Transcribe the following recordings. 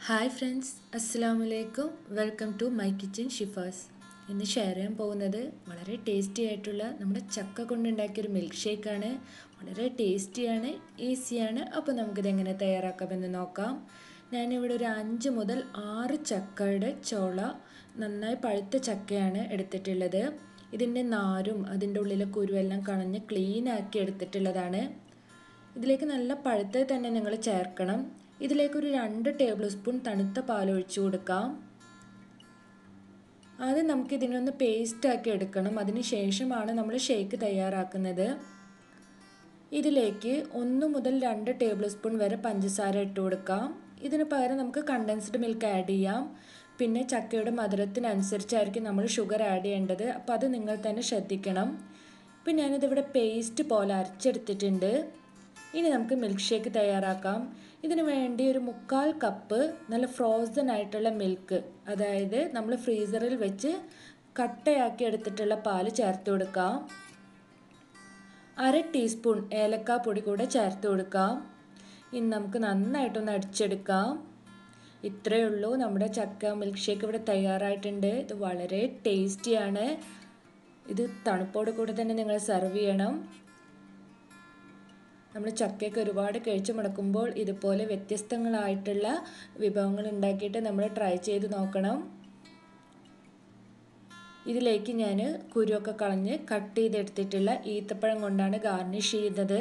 hi friends അസ്സാം വലൈക്കും welcome to my kitchen Shifas ഇന്ന് ഷെയർ ചെയ്യാൻ പോകുന്നത് വളരെ ടേസ്റ്റി ആയിട്ടുള്ള നമ്മുടെ ചക്ക കൊണ്ടുണ്ടാക്കിയൊരു മിൽക്ക് ഷേക്കാണ് വളരെ ടേസ്റ്റിയാണ് ഈസിയാണ് അപ്പോൾ നമുക്കിത് എങ്ങനെ തയ്യാറാക്കാമെന്ന് നോക്കാം ഞാനിവിടെ ഒരു അഞ്ച് മുതൽ ആറ് ചക്കയുടെ ചോള നന്നായി പഴുത്ത ചക്കയാണ് എടുത്തിട്ടുള്ളത് ഇതിൻ്റെ നാരും അതിൻ്റെ ഉള്ളിലെ കുരുവെല്ലാം കളഞ്ഞ് ക്ലീൻ ആക്കി എടുത്തിട്ടുള്ളതാണ് ഇതിലേക്ക് നല്ല പഴുത്തത് തന്നെ നിങ്ങൾ ചേർക്കണം ഇതിലേക്ക് ഒരു രണ്ട് ടേബിൾ സ്പൂൺ തണുത്ത പാൽ ഒഴിച്ചു കൊടുക്കാം ആദ്യം നമുക്ക് ഇതിനൊന്ന് പേസ്റ്റ് ആക്കി എടുക്കണം അതിന് ശേഷമാണ് നമ്മൾ ഷേക്ക് തയ്യാറാക്കുന്നത് ഇതിലേക്ക് ഒന്ന് മുതൽ രണ്ട് ടേബിൾ സ്പൂൺ വരെ പഞ്ചസാര ഇട്ട് കൊടുക്കാം ഇതിന് പകരം നമുക്ക് കണ്ടൻസ്ഡ് മിൽക്ക് ആഡ് ചെയ്യാം പിന്നെ ചക്കയുടെ മധുരത്തിനനുസരിച്ചായിരിക്കും നമ്മൾ ഷുഗർ ആഡ് ചെയ്യേണ്ടത് അപ്പോൾ അത് നിങ്ങൾ തന്നെ ശ്രദ്ധിക്കണം ഇപ്പം ഞാനിതിവിടെ പേസ്റ്റ് പോലെ അരച്ചെടുത്തിട്ടുണ്ട് ഇനി നമുക്ക് മിൽക്ക് ഷേക്ക് തയ്യാറാക്കാം ഇതിനു വേണ്ടി ഒരു മുക്കാൽ കപ്പ് നല്ല ഫ്രോസൺ ആയിട്ടുള്ള മിൽക്ക് അതായത് നമ്മൾ ഫ്രീസറിൽ വെച്ച് കട്ടയാക്കി എടുത്തിട്ടുള്ള പാല് ചേർത്ത് കൊടുക്കാം അര ടീസ്പൂൺ ഏലക്കാപ്പൊടി കൂടെ ചേർത്ത് കൊടുക്കാം ഇനി നമുക്ക് നന്നായിട്ടൊന്ന് അടിച്ചെടുക്കാം ഇത്രയേ ഉള്ളൂ നമ്മുടെ ചക്ക മിൽക്ക് ഷേക്ക് ഇവിടെ തയ്യാറായിട്ടുണ്ട് ഇത് വളരെ ടേസ്റ്റിയാണ് ഇത് തണുപ്പോട് കൂടെ തന്നെ നിങ്ങൾ സെർവ് ചെയ്യണം നമ്മൾ ചക്കയൊക്കെ ഒരുപാട് കഴിച്ചു മുടക്കുമ്പോൾ ഇതുപോലെ വ്യത്യസ്തങ്ങളായിട്ടുള്ള വിഭവങ്ങൾ ഉണ്ടാക്കിയിട്ട് നമ്മൾ ട്രൈ ചെയ്ത് നോക്കണം ഇതിലേക്ക് ഞാൻ കുരുവൊക്കെ കളഞ്ഞ് കട്ട് ചെയ്തെടുത്തിട്ടുള്ള ഈത്തപ്പഴം കൊണ്ടാണ് ഗാർണിഷ് ചെയ്യുന്നത്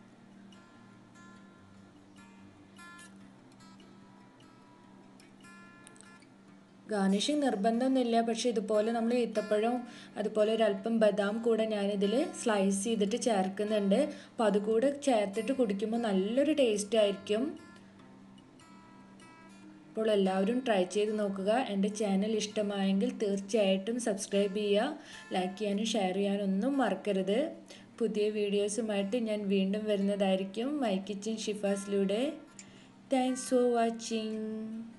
ഗാർണിഷിങ് നിർബന്ധമൊന്നുമില്ല പക്ഷേ ഇതുപോലെ നമ്മൾ ഈത്തപ്പഴം അതുപോലെ ഒരല്പം ബദാം കൂടെ ഞാനിതിൽ സ്ലൈസ് ചെയ്തിട്ട് ചേർക്കുന്നുണ്ട് അപ്പോൾ അതുകൂടെ ചേർത്തിട്ട് കുടിക്കുമ്പോൾ നല്ലൊരു ടേസ്റ്റ് ആയിരിക്കും അപ്പോൾ എല്ലാവരും ട്രൈ ചെയ്ത് നോക്കുക എൻ്റെ ചാനൽ ഇഷ്ടമായെങ്കിൽ തീർച്ചയായിട്ടും സബ്സ്ക്രൈബ് ചെയ്യുക ലൈക്ക് ചെയ്യാനും ഷെയർ ചെയ്യാനും ഒന്നും മറക്കരുത് പുതിയ വീഡിയോസുമായിട്ട് ഞാൻ വീണ്ടും വരുന്നതായിരിക്കും മൈ കിച്ചൻ ഷിഫാസിലൂടെ താങ്ക്സ് ഫോർ വാച്ചിങ്